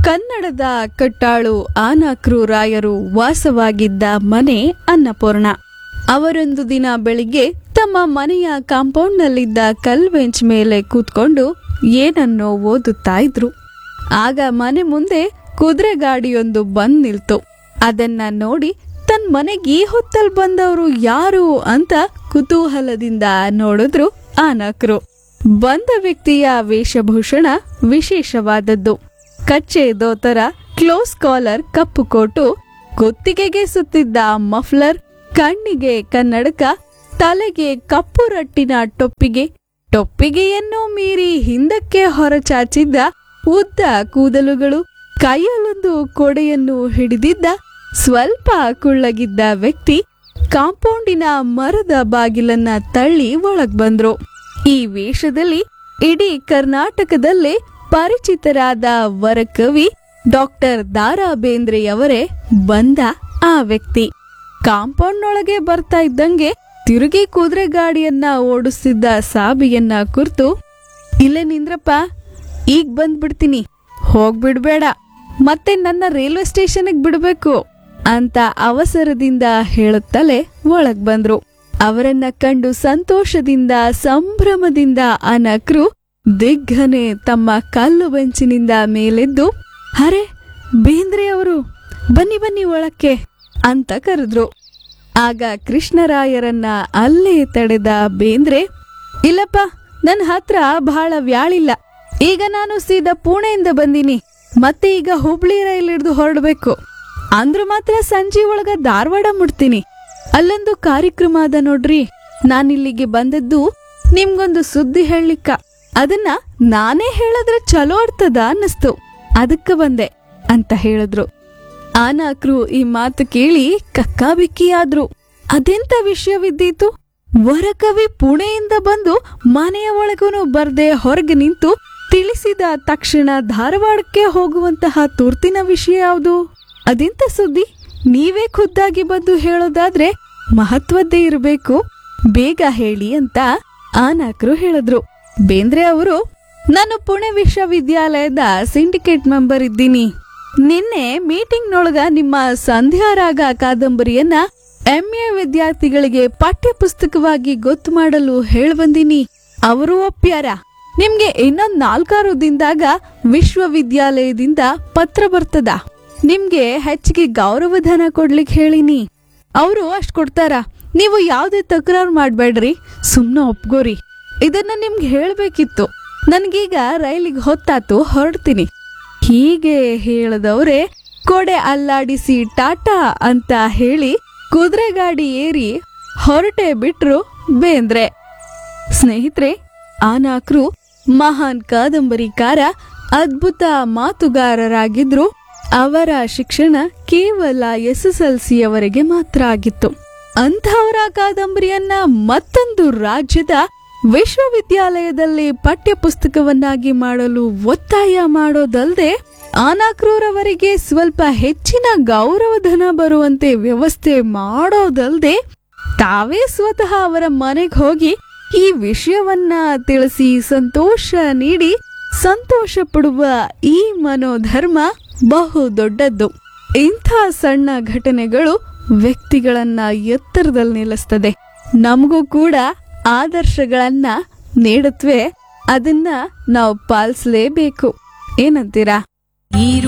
ಕನ್ನಡದ ಕಟ್ಟಾಳು ಆನಕ್ರು ರಾಯರು ವಾಸವಾಗಿದ್ದ ಮನೆ ಅನ್ನಪೂರ್ಣ ಅವರೊಂದು ದಿನ ಬೆಳಿಗ್ಗೆ ತಮ್ಮ ಮನೆಯ ಕಾಂಪೌಂಡ್ನಲ್ಲಿದ್ದ ಕಲ್ ಬೆಂಚ್ ಮೇಲೆ ಕೂತ್ಕೊಂಡು ಏನನ್ನೋ ಓದುತ್ತಾ ಇದ್ರು ಆಗ ಮನೆ ಮುಂದೆ ಕುದುರೆ ಗಾಡಿಯೊಂದು ಬಂದ್ ನಿಲ್ತು ಅದನ್ನ ನೋಡಿ ತನ್ನ ಮನೆಗೆ ಈ ಹೊತ್ತಲ್ ಬಂದವರು ಯಾರು ಅಂತ ಕುತೂಹಲದಿಂದ ನೋಡಿದ್ರು ಆನಕ್ರು ಬಂದ ವ್ಯಕ್ತಿಯ ವೇಷಭೂಷಣ ವಿಶೇಷವಾದದ್ದು ಕಚ್ಚೆ ದೋತರ ಕ್ಲೋಸ್ ಕಾಲರ್ ಕಪ್ಪು ಕೋಟು ಕುತ್ತಿಗೆಗೆ ಸುತ್ತಿದ್ದ ಮಫ್ಲರ್ ಕಣ್ಣಿಗೆ ಕನ್ನಡಕ ತಲೆಗೆ ಕಪ್ಪು ರಟ್ಟಿನ ಟೊಪ್ಪಿಗೆ ಟೊಪ್ಪಿಗೆಯನ್ನು ಮೀರಿ ಹಿಂದಕ್ಕೆ ಹೊರಚಾಚಿದ್ದ ಉದ್ದ ಕೂದಲುಗಳು ಕೈಯಲ್ಲೊಂದು ಕೊಡೆಯನ್ನು ಹಿಡಿದಿದ್ದ ಸ್ವಲ್ಪ ಕುಳ್ಳಗಿದ್ದ ವ್ಯಕ್ತಿ ಕಾಂಪೌಂಡಿನ ಮರದ ಬಾಗಿಲನ್ನ ತಳ್ಳಿ ಒಳಗ್ ಬಂದ್ರು ಈ ವೇಷದಲ್ಲಿ ಇಡೀ ಕರ್ನಾಟಕದಲ್ಲೇ ಪರಿಚಿತರಾದ ವರಕವಿ ಡಾಕ್ಟರ್ ದಾರಾ ಬೇಂದ್ರೆಯವರೇ ಬಂದ ಆ ವ್ಯಕ್ತಿ ಕಾಂಪೌಂಡ್ನೊಳಗೆ ಬರ್ತಾ ಇದ್ದಂಗೆ ತಿರುಗಿ ಕುದುರೆ ಗಾಡಿಯನ್ನ ಓಡಿಸ್ತಿದ್ದ ಸಾಬಿಯನ್ನ ಕುರ್ತು ಇಲ್ಲೇ ನಿಂದ್ರಪ್ಪ ಈಗ ಬಂದ್ಬಿಡ್ತೀನಿ ಹೋಗ್ಬಿಡ್ಬೇಡ ಮತ್ತೆ ನನ್ನ ರೈಲ್ವೆ ಸ್ಟೇಷನ್ಗೆ ಬಿಡ್ಬೇಕು ಅಂತ ಅವಸರದಿಂದ ಹೇಳುತ್ತಲೇ ಒಳಗ್ ಬಂದ್ರು ಅವರನ್ನ ಕಂಡು ಸಂತೋಷದಿಂದ ಸಂಭ್ರಮದಿಂದ ಅನಕ್ರು ದಿಗ್ಗನೆ ತಮ್ಮ ಕಲ್ಲು ಬೆಂಚಿನಿಂದ ಮೇಲೆದ್ದು ಅರೆ ಬೇಂದ್ರೆ ಅವರು ಬನ್ನಿ ಬನ್ನಿ ಒಳಕ್ಕೆ ಅಂತ ಕರೆದ್ರು ಆಗ ಕೃಷ್ಣರಾಯರನ್ನ ಅಲ್ಲೇ ತಡೆದ ಬೇಂದ್ರೆ ಇಲ್ಲಪ್ಪ ನನ್ನ ಹತ್ರ ಬಹಳ ವ್ಯಾಳಿಲ್ಲ ಈಗ ನಾನು ಸೀದಾ ಪುಣೆಯಿಂದ ಬಂದಿನಿ ಮತ್ತೆ ಈಗ ಹುಬ್ಳಿ ರೈಲ್ ಹಿಡಿದು ಹೊರಡ್ಬೇಕು ಅಂದ್ರ ಮಾತ್ರ ಸಂಜೆ ಒಳಗ ಧಾರವಾಡ ಮುಟ್ತೀನಿ ಅಲ್ಲೊಂದು ಕಾರ್ಯಕ್ರಮ ಅದ ನೋಡ್ರಿ ನಾನಿಲ್ಲಿಗೆ ಬಂದದ್ದು ನಿಮ್ಗೊಂದು ಸುದ್ದಿ ಹೇಳಲಿಕ್ಕ ಅದನ್ನ ನಾನೇ ಹೇಳಿದ್ರೆ ಚಲೋ ಇರ್ತದ ಅನ್ನಿಸ್ತು ಅದಕ್ಕ ಬಂದೆ ಅಂತ ಹೇಳಿದ್ರು ಆನಾಕ್ರು ಈ ಮಾತು ಕೇಳಿ ಕಕ್ಕಾಬಿಕ್ಕಿಯಾದ್ರು ಅದೆಂತ ವಿಷಯವಿದ್ದೀತು ವರಕವಿ ಪುಣೆಯಿಂದ ಬಂದು ಮನೆಯ ಒಳಗೂ ಬರ್ದೆ ಹೊರಗೆ ನಿಂತು ತಿಳಿಸಿದ ತಕ್ಷಣ ಧಾರವಾಡಕ್ಕೆ ಹೋಗುವಂತಹ ತುರ್ತಿನ ವಿಷಯ ಯಾವುದು ಅದೆಂತ ಸುದ್ದಿ ನೀವೇ ಖುದ್ದಾಗಿ ಬಂದು ಹೇಳೋದಾದ್ರೆ ಮಹತ್ವದ್ದೇ ಇರಬೇಕು ಬೇಗ ಹೇಳಿ ಅಂತ ಆನಾಕ್ರು ಹೇಳಿದ್ರು ಬೇಂದ್ರೆ ಅವರು ನಾನು ಪುಣೆ ವಿಶ್ವವಿದ್ಯಾಲಯದ ಸಿಂಡಿಕೇಟ್ ಮೆಂಬರ್ ಇದ್ದೀನಿ ನಿನ್ನೆ ಮೀಟಿಂಗ್ನೊಳಗ ನಿಮ್ಮ ಸಂಧ್ಯಾರಾಗ ಕಾದಂಬರಿಯನ್ನ ಎಂಎ ವಿದ್ಯಾರ್ಥಿಗಳಿಗೆ ಪಠ್ಯ ಪುಸ್ತಕವಾಗಿ ಗೊತ್ತು ಮಾಡಲು ಹೇಳ್ಬಂದಿನಿ ಅವರು ಒಪ್ಪ್ಯಾರ ನಿಮ್ಗೆ ಇನ್ನೊಂದ್ ನಾಲ್ಕಾರು ದಿನದಾಗ ವಿಶ್ವವಿದ್ಯಾಲಯದಿಂದ ಪತ್ರ ಬರ್ತದ ನಿಮ್ಗೆ ಹೆಚ್ಚಿಗೆ ಗೌರವಧನ ಕೊಡ್ಲಿಕ್ಕೆ ಹೇಳಿನಿ ಅವರು ಅಷ್ಟ್ ಕೊಡ್ತಾರ ನೀವು ಯಾವ್ದೇ ತಕರಾರು ಮಾಡ್ಬೇಡ್ರಿ ಸುಮ್ನೆ ಒಪ್ಗೋರಿ ಇದನ್ನ ನಿಮ್ಗೆ ಹೇಳ್ಬೇಕಿತ್ತು ನನ್ಗೀಗ ರೈಲಿಗೆ ಹೊತ್ತಾತು ಹೊರಡ್ತೀನಿ ಹೀಗೆ ಹೇಳದವ್ರೆ ಕೊಡೆ ಅಲ್ಲಾಡಿಸಿ ಟಾಟಾ ಅಂತ ಹೇಳಿ ಕುದುರೆ ಗಾಡಿ ಏರಿ ಹೊರಟೆ ಬಿಟ್ರು ಬೇಂದ್ರೆ ಸ್ನೇಹಿತರೆ ಆನಾಕ್ರು ಮಹಾನ್ ಕಾದಂಬರಿಕಾರ ಅದ್ಭುತ ಮಾತುಗಾರರಾಗಿದ್ರು ಅವರ ಶಿಕ್ಷಣ ಕೇವಲ ಎಸ್ ಎಸ್ ಎಲ್ ಸಿಯವರೆಗೆ ಮಾತ್ರ ಆಗಿತ್ತು ಅಂಥವರ ಕಾದಂಬರಿಯನ್ನ ಮತ್ತೊಂದು ರಾಜ್ಯದ ವಿಶ್ವವಿದ್ಯಾಲಯದಲ್ಲಿ ಪಠ್ಯ ಪುಸ್ತಕವನ್ನಾಗಿ ಮಾಡಲು ಒತ್ತಾಯ ಮಾಡೋದಲ್ಲದೆ ಆನಾಕ್ರೂರವರಿಗೆ ಸ್ವಲ್ಪ ಹೆಚ್ಚಿನ ಗೌರವಧನ ಬರುವಂತೆ ವ್ಯವಸ್ಥೆ ಮಾಡೋದಲ್ಲದೆ ತಾವೇ ಸ್ವತಃ ಅವರ ಮನೆಗೆ ಹೋಗಿ ಈ ವಿಷಯವನ್ನ ತಿಳಿಸಿ ಸಂತೋಷ ನೀಡಿ ಸಂತೋಷ ಪಡುವ ಈ ಮನೋಧರ್ಮ ಬಹು ದೊಡ್ಡದ್ದು ಇಂಥ ಸಣ್ಣ ಘಟನೆಗಳು ವ್ಯಕ್ತಿಗಳನ್ನ ಎತ್ತರದಲ್ಲಿ ನಿಲ್ಲಿಸ್ತದೆ ನಮಗೂ ಕೂಡ ಆದರ್ಶಗಳನ್ನ ನೀಡುತ್ತವೆ ಅದನ್ನ ನಾವು ಪಾಲಿಸಲೇಬೇಕು ಏನಂತೀರಾ ನೀರು